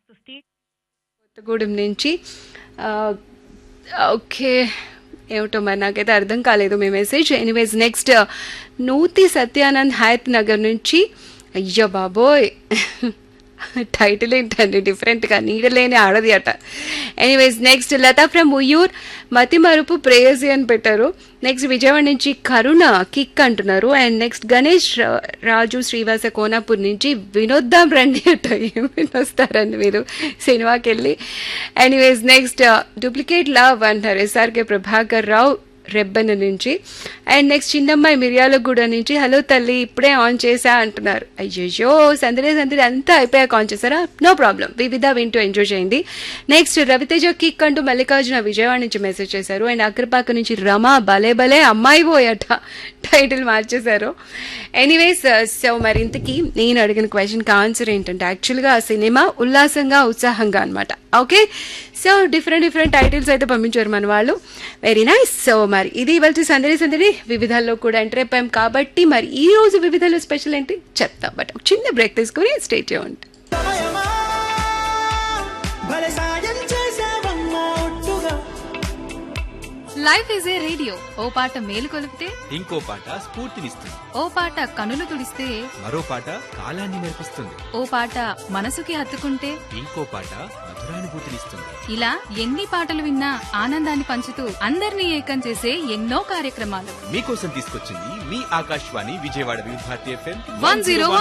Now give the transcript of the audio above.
కొత్తగూడెం నుంచి ఆ, ఓకే ఏమిటో మరి నాకైతే అర్థం కాలేదు మీ message anyways next Nuthi Satyanand Hayath Nagar నుంచి అయ్యో బాబోయ్ టైటిల్ ఏంటండి డిఫరెంట్గా నీడలేని ఆడది అట anyways next Latha from Uyyuru మతి మరుపు ప్రేయసి అని పెట్టారు నెక్స్ట్ విజయవాడ నుంచి కరుణ కిక్ అంటున్నారు అండ్ నెక్స్ట్ గణేష్ రా- రాజు శ్రీవాస కోనాపూర్ నుంచి వినోద్దాం రండి అట ఏం వినొస్తారండి మీరు సినిమాకి వెళ్ళి ఎనీవేస్ నెక్స్ట్ డూప్లికేట్ లవ్ అంటారు ఎస్ఆర్కే ప్రభాకర్ రావు రెబ్బెన నుంచి అండ్ నెక్స్ట్ చిన్నమ్మాయి మిర్యాలగూడ నుంచి హలో తల్లి ఇప్పుడే ఆన్ చేసా అంటున్నారు అయ్యో సందడే సందడి అంతా అయిపోయాక ఆన్ చేశారా నో ప్రాబ్లం వివిధ వింటూ ఎంజాయ్ చేయండి నెక్స్ట్ రవితేజ కిక్ అంటూ మల్లికార్జున విజయవాడ నుంచి మెసేజ్ చేశారు అండ్ అగ్రపాక నుంచి రమ భలే భలే అమ్మాయి పోయట టైటిల్ మార్చేశారు ఎనీవేస్ సో మరి ఇంతకీ నేను అడిగిన క్వశ్చన్కి ఆన్సర్ ఏంటంటే యాక్చువల్గా ఆ సినిమా ఉల్లాసంగా ఉత్సాహంగా అనమాట okay so different different titles అయితే పంపించారు మన వాళ్ళు వెరీ నైస్ సో మరి ఇది ఇవాళ సందడి సందడి వివిధాల్లో కూడా ఎంటర్ అయిపోయాం కాబట్టి మరి ఈ రోజు వివిధాల్లో స్పెషల్ ఏంటి చెప్తాం బట్ ఒక చిన్న బ్రేక్ తీసుకొని స్టేట్ చేయండి సమయమా భలే సాయం చేసావమ్మా ఒట్టుగా లైఫ్ ఈజ్ ఏ రేడియో ఓ పాట మేలు కొలిపితే ఇంకో పాట స్ఫూర్తినిస్తుంది ఓ పాట కనులు తుడిస్తే మరో పాట కాలాన్ని నేర్పిస్తుంది ఓ పాట మనసుకి హత్తుకుంటే ఇంకో పాట మధురానుభూతినిస్తుంది ఇలా ఎన్ని పాటలు విన్నా ఆనందాన్ని పంచుతూ అందరినీ ఏకం చేసే ఎన్నో కార్యక్రమాలు మీకోసం తీసుకొచ్చింది మీ ఆకాశవాణి విజయవాడ వివిధ భారతి ఎఫ్ఎం వన్ జీరో